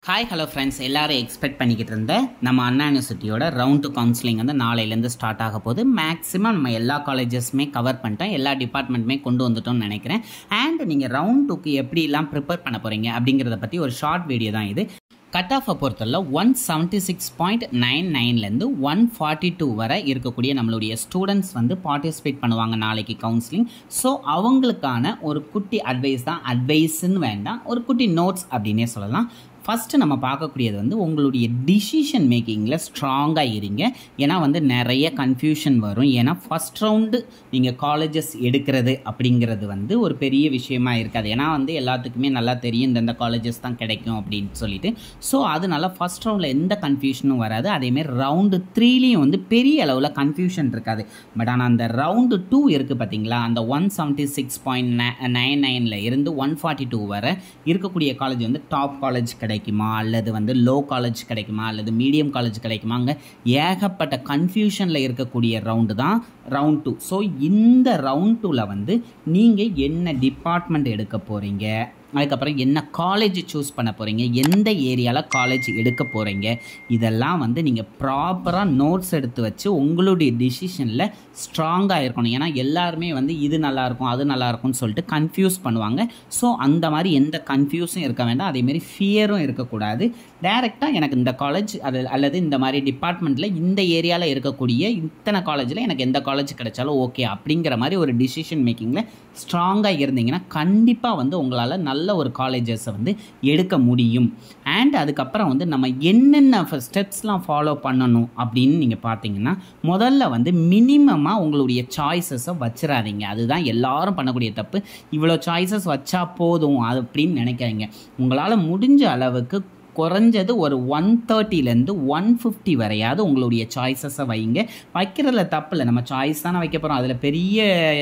hi hello friends எல்லாரும் expect பண்ணிக்கிட்டு இருந்த நம்ம அண்ணா யூனிவர்சிட்டியோட ரவுண்ட் டு கவுன்சிலிங் வந்து நாளையிலேருந்து ஸ்டார்ட் ஆக போகுது மேக்ஸிமம் நம்ம எல்லா காலேஜஸ்மே கவர் பண்ணிட்டோம் எல்லா டிபார்ட்மெண்ட்டுமே கொண்டு வந்துட்டோம்னு நினைக்கிறேன் அண்ட் நீங்கள் ரவுண்ட் டூக்கு எப்படிலாம் ப்ரிப்பேர் பண்ண போகிறீங்க அப்படிங்கிறத பற்றி ஒரு ஷார்ட் வீடியோ தான் இது கட் ஆஃபை பொறுத்தவரை one seventy six point nine நைன்லேருந்து ஒன் ஃபார்ட்டி டூ வரை இருக்கக்கூடிய நம்மளுடைய ஸ்டூடெண்ட்ஸ் வந்து பார்ட்டிசிபேட் பண்ணுவாங்க நாளைக்கு கவுன்சிலிங் ஸோ அவங்களுக்கான ஒரு குட்டி அட்வைஸ் தான் அட்வைஸ்ன்னு வேண்டாம் ஒரு குட்டி நோட்ஸ் அப்படின்னே சொல்லலாம் ஃபஸ்ட்டு நம்ம பார்க்கக்கூடியது வந்து உங்களுடைய டிசிஷன் மேக்கிங்கில் ஸ்ட்ராங்காக இருங்க ஏன்னா வந்து நிறைய கன்ஃபியூஷன் வரும் ஏன்னா ஃபஸ்ட் ரவுண்டு நீங்கள் காலேஜஸ் எடுக்கிறது அப்படிங்கிறது வந்து ஒரு பெரிய விஷயமா இருக்காது ஏன்னா வந்து எல்லாத்துக்குமே நல்லா தெரியும் இந்தந்த காலேஜஸ் தான் கிடைக்கும் அப்படின்னு சொல்லிட்டு ஸோ அதனால ஃபஸ்ட் ரவுண்டில் எந்த கன்ஃபியூஷனும் வராது அதேமாரி ரவுண்டு த்ரீலேயும் வந்து பெரிய அளவில் கன்ஃபியூஷன் இருக்காது பட் ஆனால் அந்த ரவுண்டு டூ இருக்குது பார்த்தீங்களா அந்த one seventy six point nine நைனில் இருந்து ஒன் ஃபார்ட்டி டூ வரை இருக்கக்கூடிய காலேஜ் வந்து டாப் காலேஜ் கிடைக்குமா அல்லது வந்து லோ காலேஜ் கிடைக்குமா அல்லது மீடியம் காலேஜ் கிடைக்குமாங்க ஏகப்பட்ட கன்ஃபியூஷனில் இருக்கக்கூடிய ரவுண்டு தான் ரவுண்ட் டூ ஸோ இந்த ரவுண்ட் டூவில் வந்து நீங்கள் என்ன டிபார்ட்மெண்ட் எடுக்க போகிறீங்க அதுக்கப்புறம் என்ன காலேஜ் சூஸ் பண்ண போகிறீங்க எந்த ஏரியாவில் காலேஜ் எடுக்க போகிறீங்க இதெல்லாம் வந்து நீங்கள் ப்ராப்பராக நோட்ஸ் எடுத்து வச்சு உங்களுடைய டிசிஷனில் ஸ்ட்ராங்காக இருக்கணும் ஏன்னா எல்லாருமே வந்து இது நல்லாயிருக்கும் அது நல்லாயிருக்கும்னு சொல்லிட்டு கன்ஃபியூஸ் பண்ணுவாங்க ஸோ அந்த மாதிரி எந்த கன்ஃபியூஸும் இருக்க வேண்டாம் அதேமாரி ஃபியரும் இருக்கக்கூடாது டைரெக்டாக எனக்கு இந்த காலேஜ் அது அல்லது இந்த மாதிரி டிபார்ட்மெண்ட்டில் இந்த ஏரியாவில் இருக்கக்கூடிய இத்தனை காலேஜில் எனக்கு எந்த காலேஜ் கிடைச்சாலும் ஓகே அப்படிங்கிற மாதிரி ஒரு டிசிஷன் மேக்கிங்கில் ஸ்ட்ராங்காக இருந்தீங்கன்னா கண்டிப்பாக வந்து உங்களால் நல்ல ஒரு காலேஜஸை வந்து எடுக்க முடியும் அண்ட் அதுக்கப்புறம் வந்து நம்ம என்னென்ன ஸ்டெப்ஸ்லாம் ஃபாலோ பண்ணணும் அப்படின்னு நீங்கள் பார்த்தீங்கன்னா முதல்ல வந்து மினிமமாக உங்களுடைய சாய்ஸஸை வச்சிடாதீங்க அதுதான் எல்லாரும் பண்ணக்கூடிய தப்பு இவ்வளோ சாய்ஸஸ் வச்சா போதும் அது அப்படின்னு நினைக்காதீங்க உங்களால் முடிஞ்ச அளவுக்கு குறைஞ்சது ஒரு ஒன் தேர்ட்டிலேருந்து ஒன் ஃபிஃப்டி வரையாவது உங்களுடைய சாய்ஸஸை வைங்க வைக்கிறதுல தப்பு இல்லை நம்ம சாய்ஸ் தானே வைக்க போகிறோம் அதில் பெரிய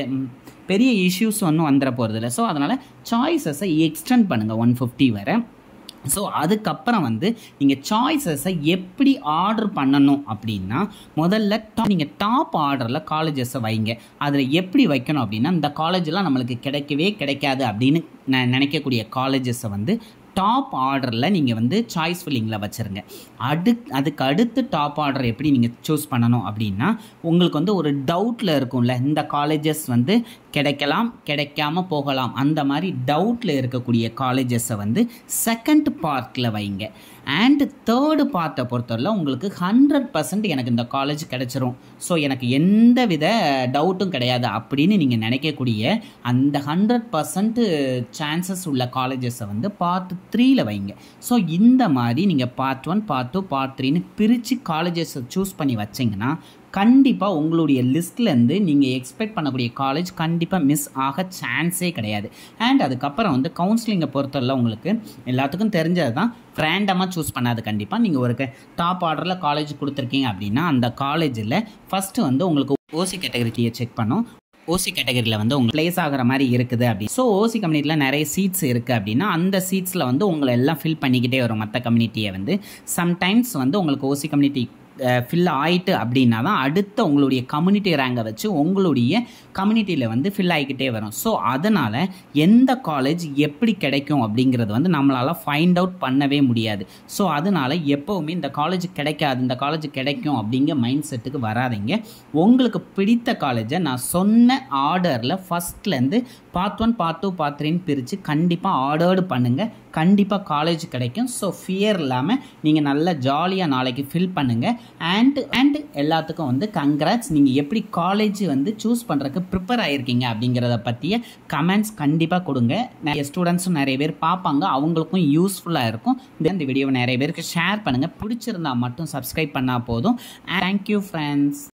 பெரிய இஷ்யூஸ் ஒன்றும் வந்துட போகிறதில்ல ஸோ அதனால் சாய்ஸஸை எக்ஸ்டெண்ட் பண்ணுங்கள் ஒன் ஃபிஃப்டி வரை ஸோ அதுக்கப்புறம் வந்து நீங்கள் சாய்ஸஸை எப்படி ஆர்டர் பண்ணணும் அப்படின்னா முதல்ல டா நீங்கள் டாப் ஆர்டரில் காலேஜஸை வைங்க அதில் எப்படி வைக்கணும் அப்படின்னா இந்த காலேஜெலாம் நம்மளுக்கு கிடைக்கவே கிடைக்காது அப்படின்னு நான் நினைக்கக்கூடிய காலேஜஸை வந்து டாப் ஆர்டரில் நீங்கள் வந்து சாய்ஸ் ஃபில்லிங்கில் வச்சுருங்க அடு அதுக்கு அடுத்து டாப் ஆர்டர் எப்படி நீங்கள் சூஸ் பண்ணணும் அப்படின்னா உங்களுக்கு வந்து ஒரு டவுட்டில் இருக்கும்ல இந்த காலேஜஸ் வந்து கிடைக்கலாம் கிடைக்காம போகலாம் அந்த மாதிரி டவுட்டில் இருக்கக்கூடிய காலேஜஸை வந்து செகண்ட் பார்ட்டில் வைங்க அண்ட் தேர்டு பார்ட்டை பொறுத்தவரை உங்களுக்கு ஹண்ட்ரட் பர்சன்ட் எனக்கு இந்த காலேஜ் கிடச்சிரும் ஸோ எனக்கு எந்த வித டவுட்டும் கிடையாது அப்படின்னு நீங்கள் நினைக்கக்கூடிய அந்த ஹண்ட்ரட் பர்சன்ட் சான்சஸ் உள்ள காலேஜஸை வந்து பார்ட் த்ரீல வைங்க ஸோ இந்த மாதிரி நீங்கள் part one part two part த்ரீன்னு பிரித்து காலேஜஸை சூஸ் பண்ணி வச்சிங்கன்னா கண்டிப்பாக உங்களுடைய லிஸ்ட்லேருந்து நீங்கள் எக்ஸ்பெக்ட் பண்ணக்கூடிய காலேஜ் கண்டிப்பாக மிஸ் ஆக சான்ஸே கிடையாது அண்ட் அதுக்கப்புறம் வந்து கவுன்சிலிங்கை பொறுத்தவரை உங்களுக்கு எல்லாத்துக்கும் தெரிஞ்சது தான் ரேண்டமாக சூஸ் பண்ணாது கண்டிப்பாக நீங்கள் ஒரு டாப் ஆர்டரில் காலேஜ் கொடுத்துருக்கீங்க அப்படின்னா அந்த காலேஜில் ஃபஸ்ட்டு வந்து உங்களுக்கு ஓசி கேட்டகரிட்டியை செக் பண்ணும் ஓசி கேட்டகரியில் வந்து உங்களுக்கு ப்ளேஸ் ஆகிற மாதிரி இருக்குது அப்படி ஸோ ஓசி கம்யூனிட்டியில் நிறைய சீட்ஸ் இருக்குது அப்படின்னா அந்த சீட்ஸில் வந்து உங்களை எல்லாம் ஃபில் பண்ணிக்கிட்டே வரும் மற்ற கம்யூனிட்டியை வந்து சம்டைம்ஸ் வந்து உங்களுக்கு ஓசி கம்யூனிட்டி ஃபில் ஆகிட்டு அப்படின்னா தான் அடுத்த உங்களுடைய கம்யூனிட்டி ரேங்கை வச்சு உங்களுடைய கம்யூனிட்டியில் வந்து ஃபில் ஆகிக்கிட்டே வரும் ஸோ அதனால் எந்த காலேஜ் எப்படி கிடைக்கும் அப்படிங்கிறது வந்து நம்மளால் ஃபைண்ட் அவுட் பண்ணவே முடியாது ஸோ அதனால் எப்போவுமே இந்த காலேஜ் கிடைக்காது இந்த காலேஜ் கிடைக்கும் அப்படிங்கிற மைண்ட் செட்டுக்கு வராதிங்க உங்களுக்கு பிடித்த காலேஜை நான் சொன்ன ஆர்டரில் ஃபஸ்ட்லேருந்து part one part two part த்ரீன்னு பிரித்து கண்டிப்பாக ஆர்டர்டு பண்ணுங்கள் கண்டிப்பாக காலேஜ் கிடைக்கும் ஸோ ஃபியர் இல்லாமல் நீங்கள் நல்லா ஜாலியாக நாளைக்கு ஃபில் பண்ணுங்கள் அண்ட் அண்ட் எல்லாத்துக்கும் வந்து கங்க்ராட்ஸ் நீங்கள் எப்படி காலேஜ் வந்து சூஸ் பண்ணுறதுக்கு ப்ரிப்பேர் ஆகிருக்கீங்க அப்படிங்கிறத பற்றிய கமெண்ட்ஸ் கண்டிப்பாக கொடுங்க நிறைய ஸ்டூடெண்ட்ஸும் நிறைய பேர் பார்ப்பாங்க அவங்களுக்கும் யூஸ்ஃபுல்லாக இருக்கும் இந்த வீடியோவை நிறைய பேருக்கு ஷேர் பண்ணுங்கள் பிடிச்சிருந்தா மட்டும் சப்ஸ்கிரைப் பண்ணால் போதும் தேங்க்யூ ஃப்ரெண்ட்ஸ்